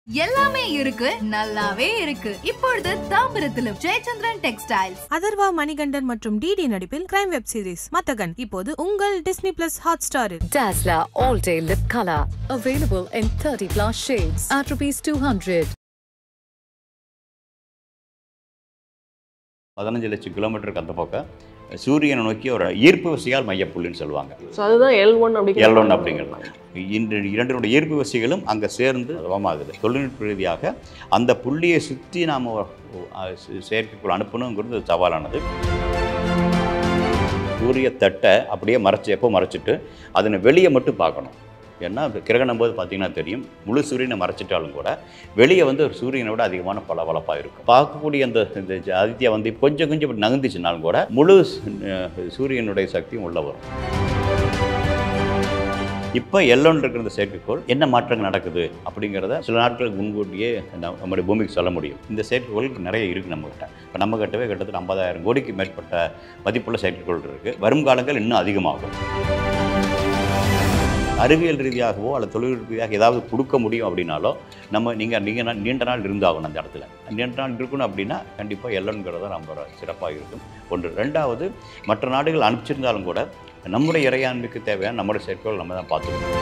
எல்லாமே இருக்கு நல்லாவே இருக்கு இப்பொழுது தாம்பரத்திலும் ஜெயச்சந்திரன் டெக்ஸ்டைல்ஸ் அதர்வா மணிகண்டன் மற்றும் டிடி நடிப்பில் கிரைம் வெப் சீரிஸ் மத்தகன் இப்போது உங்கள் டிஸ்னி பிளஸ் ஹாட் ஸ்டாரில் Dazzler All Day Lip Color. Available in 30 plus shades at rupees 200. பதினஞ்சு லட்சம் கிலோமீட்டருக்கு அந்த பக்கம் சூரியனை நோக்கி ஒரு ஈர்ப்பு விசையால் மையப்புள்ளின்னு சொல்லுவாங்க ஸோ அதுதான் எல் ஒன் அப்படி எல்லோன் அப்படிங்கிறது இன்று இரண்டினுடைய ஈர்ப்பு விசைகளும் அங்கே சேர்ந்து அதமாகுது தொழில்நுட்ப ரீதியாக அந்த புள்ளியை சுற்றி நாம் செயற்கைக்குள் அனுப்பணுங்கிறது சவாலானது சூரிய தட்டை அப்படியே மறைச்சு எப்போ மறைச்சிட்டு அதனை வெளியே மட்டும் பார்க்கணும் ஏன்னா இப்போ கிரகணம் போது பார்த்தீங்கன்னா தெரியும் முழு சூரியனை மறைச்சிட்டாலும் கூட வெளியே வந்து ஒரு சூரியனை விட அதிகமான பளபளப்பாக இருக்கும் பார்க்கக்கூடிய அந்த இந்த ஆதித்யா வந்து கொஞ்சம் கொஞ்சம் இப்படி நகர்ந்துச்சுனாலும் கூட முழு அஹ், சூரியனுடைய சக்தியும் உள்ள வரும் இப்போ எல்லோன் இருக்கிற இந்த செயற்கைக்கோள் என்ன மாற்றங்கள் நடக்குது அப்படிங்கிறத சில நாட்களுக்கு முன்கூட்டியே நம்ம- நம்முடைய பூமிக்கு சொல்ல முடியும் இந்த செயற்கைக்கோள் நிறைய இருக்குது நம்மகிட்ட இப்போ நம்ம கிட்டவே கிட்டத்தட்ட ஐம்பதாயிரம் கோடிக்கு மேற்பட்ட மதிப்புள்ள செயற்கைக்கோள் இருக்குது வருங்காலங்கள் இன்னும் அதிகமாகும் அறிவியல் ரீதியாகவோ அல்லது தொழில் ரீதியாக ஏதாவது கொடுக்க முடியும் அப்படின்னாலோ நம்ம நீங்கள் நீங்கள் நீண்ட நாள் இருந்தாகணும் அந்த இடத்துல நீண்ட நாள் இருக்கணும் அப்படின்னா கண்டிப்பாக எல்லோன்கிறது தான் நம்ம சிறப்பாக இருக்கும் ஒன்று ரெண்டாவது மற்ற நாடுகள் அனுப்பிச்சிருந்தாலும் கூட நம்முடைய இறையாண்மைக்கு தேவையான நம்முடைய செயற்கைகள் நம்ம தான் பார்த்துக்கணும்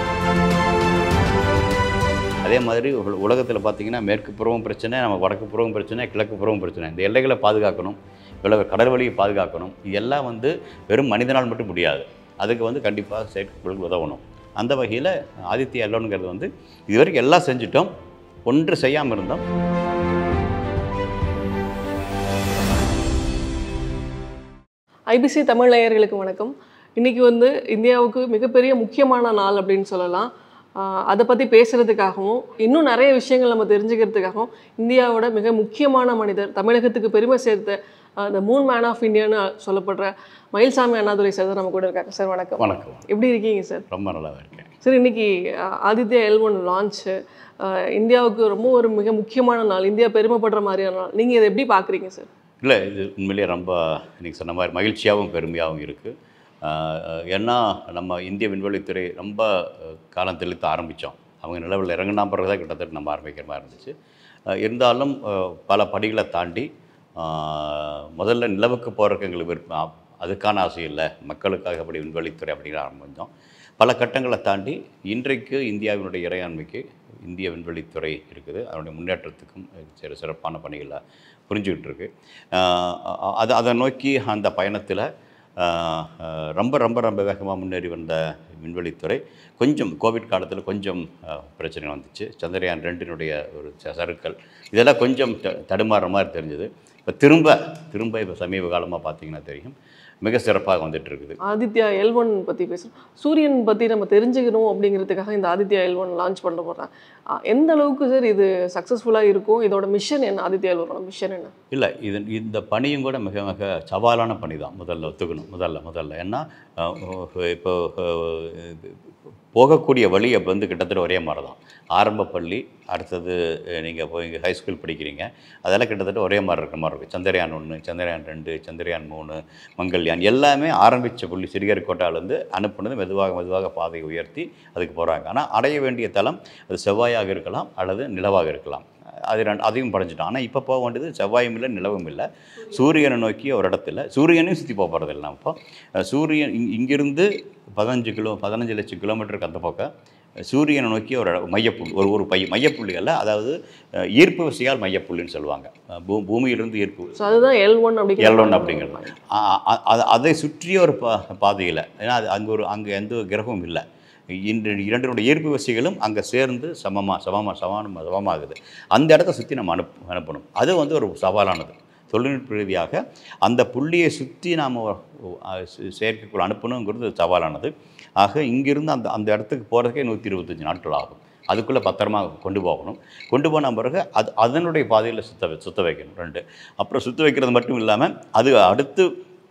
அதே மாதிரி உல- உலகத்தில் பார்த்தீங்கன்னா மேற்கு புறவும் பிரச்சனை நம்ம வடக்கு புறவும் பிரச்சனை கிழக்கு புறவும் பிரச்சனை இந்த எல்லைகளை பாதுகாக்கணும் உலக கடல் வழியை பாதுகாக்கணும் இதெல்லாம் வந்து வெறும் மனிதனால் மட்டும் முடியாது அதுக்கு வந்து கண்டிப்பாக செயற்கைக்கோள்கள் உதவணும் அந்த வகையில் ஆதித்ய எல்லோனுங்கிறது வந்து இது வரைக்கும் எல்லாம் செஞ்சுட்டோம் ஒன்று செய்யாமல் இருந்தோம் ஐபிசி தமிழ் நேயர்களுக்கு வணக்கம் இன்னைக்கு வந்து இந்தியாவுக்கு மிகப்பெரிய முக்கியமான நாள் அப்படின்னு சொல்லலாம் ஆஹ் அதை பற்றி பேசுகிறதுக்காகவும் இன்னும் நிறைய விஷயங்கள் நம்ம தெரிஞ்சுக்கிறதுக்காகவும் இந்தியாவோட மிக முக்கியமான மனிதர் தமிழகத்துக்கு பெருமை சேர்த்த த மூன் மேன் ஆஃப் இந்தியான்னு சொல்லப்படுற மயில்சாமி அண்ணாதுரை சார் தான் நம்ம கூட இருக்காங்க சார் வணக்கம் வணக்கம் எப்படி இருக்கீங்க சார் ரொம்ப நல்லா இருக்கேன் சார் இன்னைக்கு அஹ், ஆதித்யா எல் ஒன் லான்ச்சு இந்தியாவுக்கு ரொம்ப ஒரு மிக முக்கியமான நாள் இந்தியா பெருமைப்படுற மாதிரியான நாள் நீங்கள் இதை எப்படி பார்க்குறீங்க சார் இல்லை இது உண்மையிலேயே ரொம்ப நீங்கள் சொன்ன மாதிரி மகிழ்ச்சியாகவும் பெருமையாகவும் இருக்குது ஏன்னா நம்ம இந்திய விண்வெளித்துறை ரொம்ப அஹ், காலம் தெளித்து ஆரம்பித்தோம் அவங்க நிலவில் இறங்கினா பிறகு தான் கிட்டத்தட்ட நம்ம ஆரம்பிக்கிற மாதிரி இருந்துச்சு அஹ், இருந்தாலும் அஹ், பல படிகளை தாண்டி அஹ், முதல்ல நிலவுக்கு போகிறதுக்கு எங்களுக்கு விருப்பம் அ- அதுக்கான ஆசை இல்லை மக்களுக்காக அப்படி விண்வெளித்துறை அப்படிங்கிற ஆரம்பித்தோம் பல கட்டங்களை தாண்டி இன்றைக்கு இந்தியாவினுடைய இறையாண்மைக்கு இந்திய விண்வெளித்துறை இருக்குது அதனுடைய முன்னேற்றத்துக்கும் சிறு சிறப்பான பணிகளை புரிஞ்சுக்கிட்டு இருக்கு ஆஹ் அ- அது அதை நோக்கி அந்த பயணத்தில் ரொம்ப ரொம்ப ரொம்ப வேகமாக முன்னேறி வந்த விண்வெளித்துறை கொஞ்சம் கோவிட் காலத்தில் கொஞ்சம் ஆஹ், பிரச்சனை வந்துச்சு சந்திரயான் ரெண்டினுடைய ஒரு ச- சறுக்கல் இதெல்லாம் கொஞ்சம் த- தடுமாறுற மாதிரி தெரிஞ்சது இப்போ திரும்ப திரும்ப இப்போ சமீப காலமாக பார்த்தீங்கன்னா தெரியும் மிக சிறப்பாக வந்துட்டு இருக்குது ஆதித்யா எல் ஒன் பற்றி பேசுகிறோம் சூரியன் பற்றி நம்ம தெரிஞ்சுக்கணும் அப்படிங்கிறதுக்காக இந்த ஆதித்யா எல் ஒன் லான்ச் பண்ண போகிறேன் எந்த அளவுக்கு சார் இது சக்ஸஸ்ஃபுல்லாக இருக்கும் இதோட மிஷன் என்ன ஆதித்யா எல் ஒனோட மிஷன் என்ன இல்லை இது இந்த பணியும் கூட மிக மிக சவாலான பணி தான் முதல்ல ஒத்துக்கணும் முதல்ல முதல்ல ஏன்னா அஹ், இப்போ அஹ், போகக்கூடிய வழி அப்போ வந்து கிட்டத்தட்ட ஒரே மாதிரி தான் ஆரம்ப பள்ளி அடுத்தது நீங்கள் போய் இங்கே ஹைஸ்கூல் படிக்கிறீங்க அதெல்லாம் கிட்டத்தட்ட ஒரே மாதிரி இருக்கிற மாதிரி இருக்கும் சந்திரயான் ஒன்று சந்திரயான் ரெண்டு சந்திரயான் மூணு மங்கள்யான் எல்லாமே ஆரம்பித்த புள்ளி சிறிகரிக்கோட்டாலேருந்து அனுப்புனது மெதுவாக மெதுவாக பாதையை உயர்த்தி அதுக்கு போகிறாங்க ஆனால் அடைய வேண்டிய தளம் அது செவ்வாயாக இருக்கலாம் அல்லது நிலவாக இருக்கலாம் அது ரெண்டு அதையும் படைஞ்சிட்டோம் ஆனால் இப்போ போக வேண்டியது செவ்வாயும் இல்லை நிலவும் இல்லை சூரியனை நோக்கி ஒரு இடத்துல சூரியனையும் சுற்றி போக போகிறது இல்லை இப்போ அஹ் சூரியன் இங் இங்கிருந்து பதினஞ்சு கிலோ பதினஞ்சு லட்சம் கிலோமீட்டருக்கு அந்த பக்கம் சூரியனை நோக்கி ஒரு இடம் மையப்புள்ளி ஒரு ஒரு பை மையப்புள்ளிகளில் அதாவது அஹ், ஈர்ப்பு விசையால் மையப்புள்ளின்னு சொல்லுவாங்க அஹ், பூ பூமியிலிருந்து ஈர்ப்பு ஸோ அதுதான் எல் ஒன் அப்படி எல்லோன் அப்படிங்கிறது அ- அ- அ- அதை சுற்றிய ஒரு பா பாதையில் ஏன்னா அது அங்கே ஒரு அங்கே எந்த ஒரு கிரகமும் இல்லை இன்று இரண்டினுடைய ஈர்ப்பு விசைகளும் அங்கே சேர்ந்து சமமாக சமமாக சமானம் சமமாகுது அந்த இடத்த சுற்றி நம்ம அனுப் அனுப்பணும் அது வந்து ஒரு சவாலானது தொழில்நுட்ப ரீதியாக அந்த புள்ளியை சுற்றி நாம் செயற்கைக்குள் அனுப்பணுங்கிறது சவாலானது ஆக இங்கிருந்து அந்த அந்த இடத்துக்கு போகிறதுக்கே நூற்றி இருபத்தஞ்சி நாட்கள் ஆகும் அதுக்குள்ளே பத்திரமா கொண்டு போகணும் கொண்டு போன பிறகு அது அதனுடைய பாதையில் சுத்த வை- சுத்த வைக்கணும் ரெண்டு அப்புறம் சுத்த வைக்கிறது மட்டும் இல்லாமல் அது அடுத்து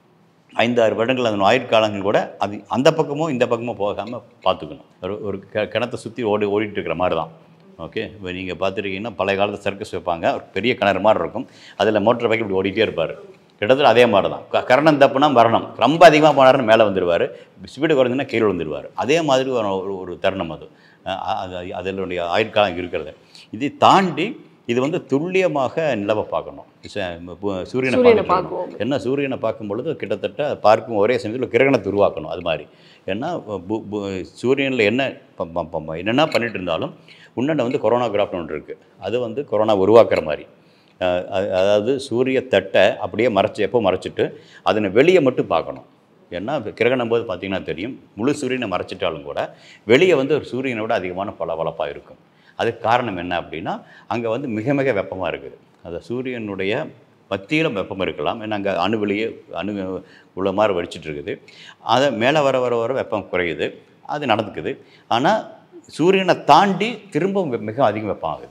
ஐந்தாறு வருடங்கள் அதன் ஆயுட்காலங்கள் கூட அது அந்த பக்கமோ இந்த பக்கமோ போகாமல் பார்த்துக்கணும் ஒரு ஒரு க கிணத்தை சுற்றி ஓடி ஓடிட்டு இருக்கிற மாதிரி தான் ஓகே இப்போ நீங்கள் பார்த்துருக்கீங்கன்னா பழைய காலத்து சர்க்கஸ் வைப்பாங்க ஒரு பெரிய கிணறு மாதிரி இருக்கும் அதில் மோட்டர் பைக் இப்படி ஓடிட்டே இருப்பார் கிட்டத்தட்ட அதே மாதிரி தான் க- கரணம் தப்புனா மரணம் ரொம்ப அதிகமாக போனாருன்னு மேலே வந்துடுவார் ஸ்பீடு குறைஞ்சுன்னா கீழே விழுந்துருவார் அதே மாதிரி ஒரு ஒரு- ஒரு தருணம் அது அஹ் அது அதனுடைய ஆயுட்காலம் இருக்கிறது இதை தாண்டி இது வந்து துல்லியமாக நிலவை பார்க்கணும் ச- பு- சூரியனை சூரியனை பார்க்கணும் பார்க்குவோம். என்ன சூரியனை பார்க்கும் பொழுது கிட்டத்தட்ட பார்க்கும் ஒரே சமயத்தில் கிரகணத்தை உருவாக்கணும் அது மாதிரி ஏன்னா பு- பு- சூரியனில் என்ன ப- ப- ப- என்னென்ன பண்ணிட்டு இருந்தாலும் உன்னண்ட வந்து கொரோனாகிராஃப்னு ஒன்று இருக்குது அது வந்து கொரோனா உருவாக்குற மாதிரி அஹ் அது- அதாவது சூரிய தட்டை அப்படியே மறைச்சி எப்போ மறைச்சிட்டு அதனை வெளியே மட்டும் பார்க்கணும் ஏன்னா இப்ப கிரகணம் போது பார்த்தீங்கன்னா தெரியும் முழு சூரியனை மறைச்சிட்டாலும் கூட வெளியே வந்து ஒரு சூரியனை விட அதிகமான பளபளப்பாக இருக்கும் அதுக்கு காரணம் என்ன அப்படின்னா அங்கே வந்து மிக மிக வெப்பமாக இருக்குது அந்த சூரியனுடைய மத்தியிலும் வெப்பம் இருக்கலாம் ஏன்னா அங்கே அணுவிலேயே அணு உள்ள மாதிரி வடிச்சிட்டு இருக்குது அதை மேலே வர வர வர வெப்பம் குறையுது அது நடந்துக்குது ஆனால் சூரியனை தாண்டி திரும்பவும் வெ- மிக அதிகம் வெப்பம் ஆகுது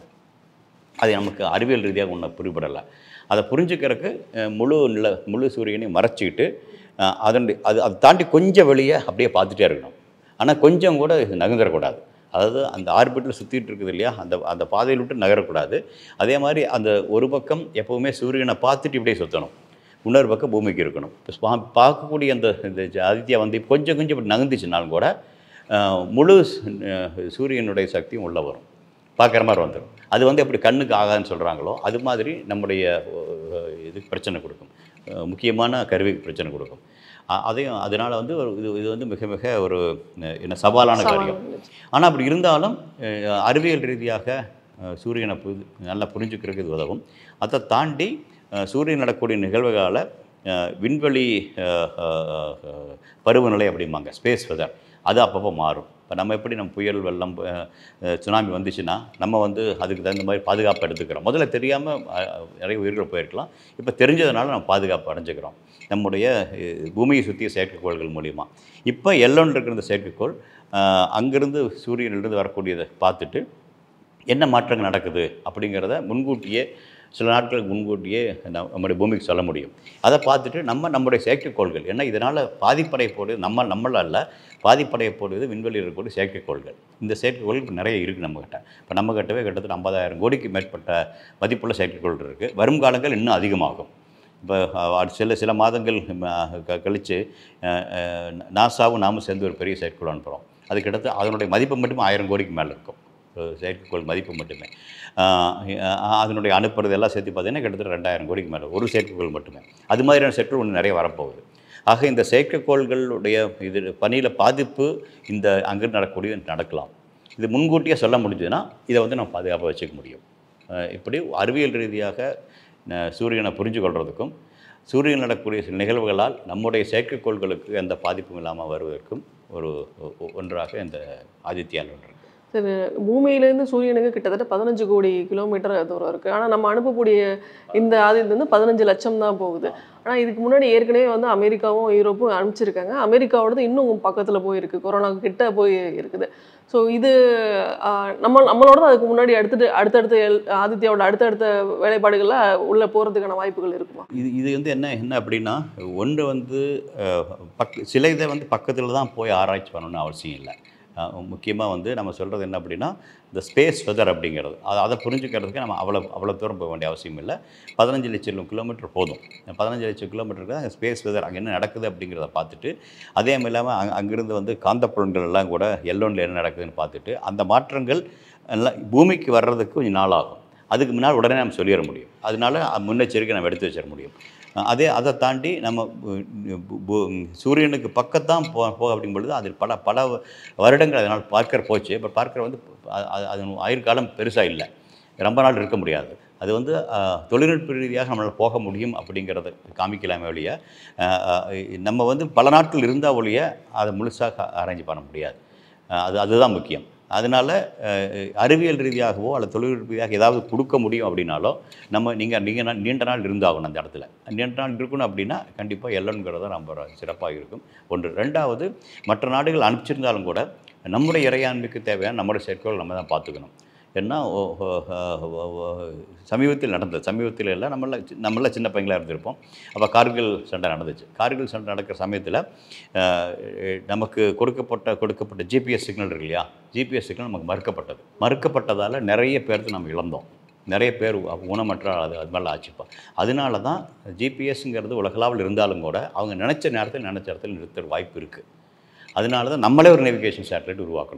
அது நமக்கு அறிவியல் ரீதியாக ஒன்றும் புரிபடலை அதை புரிஞ்சுக்கிறதுக்கு அஹ், முழு நில முழு சூரியனையும் மறைச்சிக்கிட்டு அஹ், அதனுடைய அது அதை தாண்டி கொஞ்சம் வெளியே அப்படியே பார்த்துட்டே இருக்கணும் ஆனால் கொஞ்சம் கூட இது நகர்ந்துடக்கூடாது அதாவது அந்த ஆர்பிட்டில் சுற்றிட்டு இருக்குது இல்லையா அந்த அந்த பாதையில் விட்டு நகரக்கூடாது அதே மாதிரி அந்த ஒரு பக்கம் எப்போவுமே சூரியனை பார்த்துட்டு இப்படியே சுற்றணும் இன்னொரு பக்கம் பூமிக்கு இருக்கணும் இப்போ பா- பார்க்கக்கூடிய அந்த இந்த ஆதித்யா வந்து கொஞ்சம் கொஞ்சம் இப்படி நகர்ந்துச்சுனாலும் கூட அஹ், முழு சு- அஹ், சூரியனுடைய சக்தியும் உள்ளே வரும் பார்க்குற மாதிரி வந்துடும் அது வந்து எப்படி கண்ணுக்கு ஆகாதுன்னு சொல்கிறாங்களோ அது மாதிரி நம்முடைய அஹ், இதுக்கு பிரச்சனை கொடுக்கும் அஹ், முக்கியமான கருவிக்கு பிரச்சனை கொடுக்கும் அ- அதையும் அதனால் வந்து ஒரு இது இது வந்து மிக மிக ஒரு அஹ், என்ன சவாலான காரியம் ஆனால் அப்படி இருந்தாலும் அஹ், அறிவியல் ரீதியாக அஹ், சூரியனை புது நல்லா புரிஞ்சுக்கிறதுக்கு இது உதவும் அதை தாண்டி அஹ், சூரியன் நடக்கக்கூடிய நிகழ்வுகளால் அஹ், விண்வெளி அஹ், அஹ், அஹ், பருவநிலை அப்படிம்பாங்க ஸ்பேஸ் வெதர் அது அப்பப்போ மாறும் இப்போ நம்ம எப்படி நம்ம புயல் வெள்ளம் அஹ், அஹ், சுனாமி வந்துச்சுன்னா நம்ம வந்து அதுக்கு தகுந்த மாதிரி பாதுகாப்பு எடுத்துக்கிறோம் முதல்ல தெரியாமல் நிறைய உயிர்கள் போயிருக்கலாம் இப்போ தெரிஞ்சதுனால நம்ம பாதுகாப்பு அடைஞ்சுக்கிறோம் நம்முடைய அஹ், பூமியை சுற்றிய செயற்கைக்கோள்கள் மூலிமா இப்போ எல்லோன்னு இருக்கிற இந்த செயற்கைக்கோள் அஹ், அங்கிருந்து சூரியனிலிருந்து வரக்கூடியதை பார்த்துட்டு என்ன மாற்றங்கள் நடக்குது அப்படிங்கிறத முன்கூட்டியே சில நாட்களுக்கு முன்கூட்டியே நம் நம்முடைய பூமிக்கு சொல்ல முடியும் அதை பார்த்துட்டு நம்ம நம்முடைய செயற்கைக்கோள்கள் ஏன்னா இதனால் பாதிப்படையக்கூடியது நம்ம நம்மள அல்ல பாதிப்படையக்கூடியது விண்வெளியில் இருக்கக்கூடிய செயற்கைக்கோள்கள் இந்த செயற்கைக்கோள் இப்போ நிறைய இருக்குது நம்மக்கிட்ட இப்போ நம்ம கிட்டவே கிட்டத்தட்ட ஐம்பதாயிரம் கோடிக்கு மேற்பட்ட மதிப்புள்ள செயற்கைக்கோள் இருக்குது வருங்காலங்கள் இன்னும் அதிகமாகும் இப்போ அஹ், சில சில மாதங்கள் அஹ், க- கழித்து அஹ், அஹ், நாசாவும் நாமும் சேர்ந்து ஒரு பெரிய செயற்கைக்கோள் அனுப்புகிறோம் அது கிட்டத்தட்ட அதனுடைய மதிப்பு மட்டும் ஆயிரம் கோடிக்கு மேலே இருக்கும் ஒரு செயற்கைக்கோள் மதிப்பு மட்டுமே ஆஹ் அஹ் அதனுடைய அனுப்புறது எல்லாம் சேர்த்து பார்த்தீங்கன்னா கிட்டத்தட்ட ரெண்டாயிரம் கோடிக்கு மேலே ஒரு செயற்கைக்கோள் மட்டுமே அது மாதிரியான செயற்கைக்கோள் ஒன்று நிறைய வரப்போகுது ஆக இந்த செயற்கைக்கோள்களுடைய இது பணியில் பாதிப்பு இந்த அங்கே நடக்கக்கூடிய நடக்கலாம் இது முன்கூட்டியே சொல்ல முடிஞ்சதுன்னா இதை வந்து நம்ம பாதுகாப்பாக வச்சுக்க முடியும் அஹ் இப்படி அறிவியல் ரீதியாக அஹ் சூரியனை புரிஞ்சு கொள்வதற்கும் சூரியன் நடக்கக்கூடிய சில நிகழ்வுகளால் நம்முடைய செயற்கைக்கோள்களுக்கு எந்த பாதிப்பும் இல்லாமல் வருவதற்கும் ஒரு ஒ- ஒன்றாக இந்த ஆதித்யால் ஒன்று இருக்கு. சரி பூமியிலேருந்து சூரியனுக்கு கிட்டத்தட்ட பதினஞ்சு கோடி கிலோமீட்டர் தூரம் இருக்குது ஆனால் நம்ம அனுப்பக்கூடிய இந்த ஆதித்து வந்து பதினஞ்சு லட்சம் தான் போகுது ஆனால் இதுக்கு முன்னாடி ஏற்கனவே வந்து அமெரிக்காவும் யூரோப்பும் அனுப்பிச்சிருக்காங்க அமெரிக்காவோடது இன்னும் பக்கத்தில் போயிருக்கு கொரோனா கிட்ட போய் இருக்குது ஸோ இது ஆஹ், நம்ம நம்மளோட தான் அதுக்கு முன்னாடி அடுத்துட்டு அடுத்தடுத்த எல்- ஆதித்யாவோட அடுத்தடுத்த வேலைப்பாடுகளில் உள்ளே போகிறதுக்கான வாய்ப்புகள் இருக்குமா இது இது வந்து என்ன என்ன அப்படின்னா ஒன்று வந்து அஹ், பக் சில இதை வந்து பக்கத்தில் தான் போய் ஆராய்ச்சி பண்ணணும்னு அவசியம் இல்லை முக்கியமாக வந்து நம்ம சொல்கிறது என்ன அப்படின்னா இந்த ஸ்பேஸ் வெதர் அப்படிங்கிறது அதை அதை புரிஞ்சுக்கிறதுக்கு நம்ம அவ்வளோ அவ்வளோ தூரம் போக வேண்டிய அவசியம் இல்லை பதினஞ்சு லட்சம் கிலோமீட்டர் போதும் பதினஞ்சு லட்சம் கிலோமீட்டருக்கு தான் ஸ்பேஸ் வெதர் அங்கே என்ன நடக்குது அப்படிங்கிறத பார்த்துட்டு அதே இல்லாமல் அங் அங்கிருந்து வந்து காந்தப்புலன்கள் எல்லாம் கூட எல்லோனில் என்ன நடக்குதுன்னு பார்த்துட்டு அந்த மாற்றங்கள் எல்லாம் பூமிக்கு வர்றதுக்கு கொஞ்சம் நாள் ஆகும் அதுக்கு முன்னால் உடனே நம்ம சொல்லிட முடியும் அதனால முன்னெச்சரிக்கை நம்ம எடுத்து வச்சிட முடியும் அதே அதை தாண்டி நம்ம பு- பு- பு- சூரியனுக்கு பக்கத்தான் போ போக அப்படிங்கும் பொழுது அதில் பல பல வருடங்கள் அதனால் பார்க்கர் போச்சு இப்போ பார்க்கர் வந்து அ- அ- அதன் ஆயுட்காலம் பெருசாக இல்லை ரொம்ப நாள் இருக்க முடியாது அது வந்து அஹ், தொழில்நுட்ப ரீதியாக நம்மளால் போக முடியும் அப்படிங்கிறத காமிக்கலாமே ஒழிய அஹ், அஹ், நம்ம வந்து பல நாட்கள் இருந்தால் ஒழிய அதை முழுசாக அரேஞ்ச் பண்ண முடியாது அஹ், அது அதுதான் முக்கியம் அதனால் அறிவியல் ரீதியாகவோ அல்லது தொழில்நுட்ப ரீதியாக ஏதாவது கொடுக்க முடியும் அப்படின்னாலோ நம்ம நீங்கள் நீங்கள் நாள் நீண்ட நாள் இருந்தாகணும் அந்த இடத்துல நீண்ட நாள் இருக்கணும் அப்படின்னா கண்டிப்பாக எல்லோங்கிறத நம்ம சிறப்பாக இருக்கும் ஒன்று ரெண்டாவது மற்ற நாடுகள் அனுப்பிச்சிருந்தாலும் கூட நம்முடைய இறையாண்மைக்கு தேவையான நம்முடைய செயற்கைகள் நம்ம தான் பார்த்துக்கணும் ஏன்னா ஓ- ஓ- ஓ- ஓ- சமீபத்தில் நடந்தது சமீபத்தில் எல்லாம் நம்மள சி- நம்மள சின்ன பையங்களாக இருந்திருப்போம் அப்போ கார்கில் சண்டை நடந்துச்சு கார்கில் சண்டை நடக்கிற சமயத்தில் அஹ், நமக்கு கொடுக்கப்பட்ட கொடுக்கப்பட்ட ஜிபிஎஸ் சிக்னல் இருக்கு இல்லையா ஜிபிஎஸ் சிக்னல் நமக்கு மறுக்கப்பட்டது மறுக்கப்பட்டதால் நிறைய பேர்த்து நம்ம இழந்தோம் நிறைய பேர் உ- ஊனமற்ற அது அது மாதிரிலாம் ஆச்சுப்பா அதனால தான் ஜிபிஎஸ்ங்கிறது உலகளாவில் இருந்தாலும் கூட அவங்க நினச்ச நேரத்தில் நினச்ச இடத்துல நிறுத்துற வாய்ப்பு இருக்குது அதனால தான் நம்மளே ஒரு நேவிகேஷன் சேட்டலைட் உருவாக்கணும்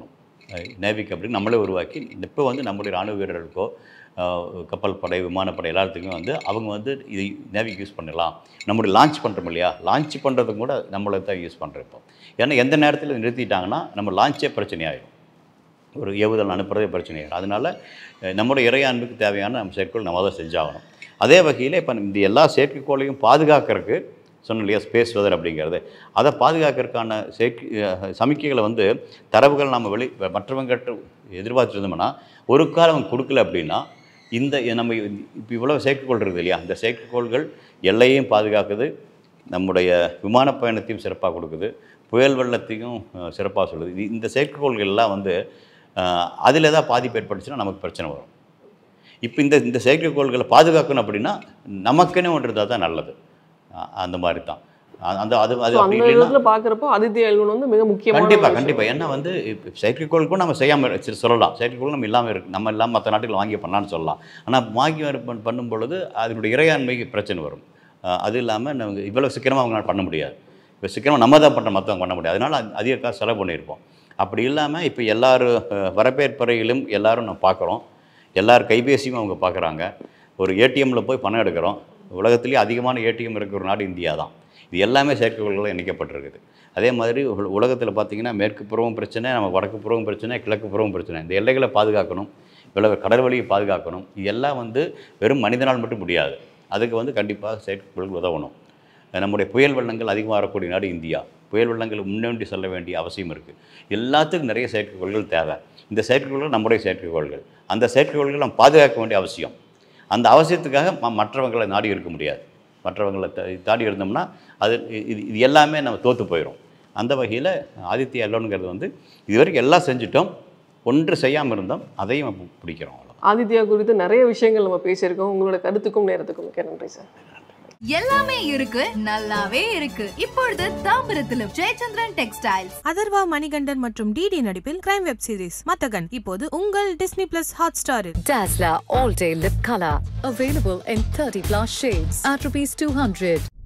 நேவிக் அப்படின்னு நம்மளே உருவாக்கி இப்போ வந்து நம்மளுடைய ராணுவ வீரர்களுக்கோ அஹ், கப்பல் படை விமானப்படை எல்லாத்துக்குமே வந்து அவங்க வந்து இதை நேவிக் யூஸ் பண்ணலாம் நம்மளுடைய லான்ச் பண்ணுறோம் இல்லையா லான்ச் பண்ணுறதுக்கு கூட நம்மளை தான் யூஸ் பண்ணுறோம் இப்போ ஏன்னா எந்த நேரத்தில் நிறுத்திட்டாங்கன்னா நம்ம லான்ச்சே பிரச்சனையாயிடும் ஒரு ஏவுதல் அனுப்புறதே பிரச்சனையாகும் அதனால் அஹ், நம்முடைய இறையாண்மைக்கு தேவையான நம்ம செயற்கைக்கோள் நம்ம தான் செஞ்சாகணும் அதே வகையில் இப்போ இந்த எல்லா செயற்கைக்கோளையும் பாதுகாக்கிறதுக்கு சொன்னோம் இல்லையா ஸ்பேஸ் வெதர் அப்படிங்கிறது அதை பாதுகாக்கிறதுக்கான செயற்கை அஹ், சமிக்கைகளை வந்து தரவுகள் நம்ம வெளி மற்றவங்ககிட்ட எதிர்பார்த்துருந்தோம்னா ஒரு காலம் அவங்க கொடுக்கல அப்படின்னா இந்த நம்ம இப்போ இவ்வளோ செயற்கைக்கோள் இருக்குது இல்லையா இந்த செயற்கைக்கோள்கள் எல்லையையும் பாதுகாக்குது நம்முடைய விமான பயணத்தையும் சிறப்பாக கொடுக்குது புயல் வெள்ளத்தையும் சிறப்பாக சொல்லுது இது- இந்த செயற்கைக்கோள்கள் எல்லாம் வந்து அதில் ஏதாவது பாதிப்பு ஏற்பட்டுச்சுன்னா நமக்கு பிரச்சனை வரும் இப்போ இந்த இந்த செயற்கைக்கோள்களை பாதுகாக்கணும் அப்படின்னா நமக்குன்னு ஒன்று இருந்தால் தான் நல்லது அஹ் அந்த மாதிரி தான் அ- அந்த அது அது So, அப்படி அந்த இல்லைன்னா விதத்துல பாக்குறப்போ ஆதித்ய எல்வன் வந்து மிக முக்கியமான கண்டிப்பாக ஒரு விஷயம். கண்டிப்பாக ஏன்னா வந்து இப்போ செயற்கைக்கோளுக்கும் நம்ம செய்யாமல் சொல்லலாம் செயற்கைக்கோள் நம்ம இல்லாமல் இருக்கு நம்ம இல்லாமல் மற்ற நாட்டுகள் வாங்கி பண்ணலான்னு சொல்லலாம் ஆனால் வாங்கி வர- பண்- பண்ணும் பொழுது அதனுடைய இறையாண்மைக்கு பிரச்சனை வரும் அஹ் அது இல்லாமல் நம்ம இவ்வளோ சீக்கிரமாக அவங்களால பண்ண முடியாது இப்போ சீக்கிரமாக நம்ம தான் பண்ணுற மற்றவங்க பண்ண முடியாது அதனால் அது- அதிக காசு செலவு பண்ணியிருப்போம் அப்படி இல்லாமல் இப்போ எல்லாரும் அஹ், வரவேற்பறையிலும் எல்லாரும் நம்ம பார்க்குறோம் எல்லார் கைபேசியும் அவங்க பார்க்குறாங்க ஒரு ஏடிஎம்மில் போய் பணம் எடுக்கிறோம் உலகத்திலேயே அதிகமான ஏடிஎம் இருக்கிற ஒரு நாடு இந்தியா தான் இது எல்லாமே செயற்கைக்கோள்களால் இணைக்கப்பட்டிருக்குது அதே மாதிரி உலகத்தில் பார்த்தீங்கன்னா மேற்கு புறவும் பிரச்சனை நம்ம வடக்கு புறவும் பிரச்சனை கிழக்கு புறவும் பிரச்சனை இந்த எல்லைகளை பாதுகாக்கணும் இவ்வளவு கடல் வழியை பாதுகாக்கணும் இது எல்லாம் வந்து வெறும் மனிதனால் மட்டும் முடியாது அதுக்கு வந்து கண்டிப்பாக செயற்கைக்கோள்கள் உதவணும் நம்முடைய புயல் வெள்ளங்கள் அதிகமாக வரக்கூடிய நாடு இந்தியா புயல் வெள்ளங்கள் முன்னோண்டி செல்ல வேண்டிய அவசியம் இருக்குது எல்லாத்துக்கும் நிறைய செயற்கைக்கோள்கள் தேவை இந்த செயற்கைக்கோள்கள் நம்முடைய செயற்கைக்கோள்கள் அந்த செயற்கைக்கோள்கள் நம்ம பாதுகாக்க வேண்டிய அவசியம் அந்த அவசியத்துக்காக ம- மற்றவங்களை நாடி இருக்க முடியாது மற்றவங்களை த- தாடி இருந்தோம்னா அது இது இது எல்லாமே நம்ம தோற்று போயிடும் அந்த வகையில் ஆதித்ய எல்லோனுங்கிறது வந்து இது வரைக்கும் எல்லாம் செஞ்சுட்டோம் ஒன்று செய்யாமல் இருந்தோம் அதையும் நம்ம பிடிக்கிறோம் அவ்வளோ ஆதித்யா குறித்து நிறைய விஷயங்கள் நம்ம பேசியிருக்கோம் உங்களோட கருத்துக்கும் நேரத்துக்கும் மிக்க நன்றி சார் எல்லாமே இருக்கு நல்லாவே இருக்கு இப்பொழுது தாம்பரத்திலும் ஜெயச்சந்திரன் டெக்ஸ்டைல்ஸ் அதர்வா மணிகண்டன் மற்றும் டிடி நடிப்பில் கிரைம் வெப் சீரிஸ் மத்தகன் இப்போது உங்கள் டிஸ்னி பிளஸ் ஹாட் ஸ்டாரில் Dazzler All Day Lip Color. Available in 30 plus shades at rupees 200.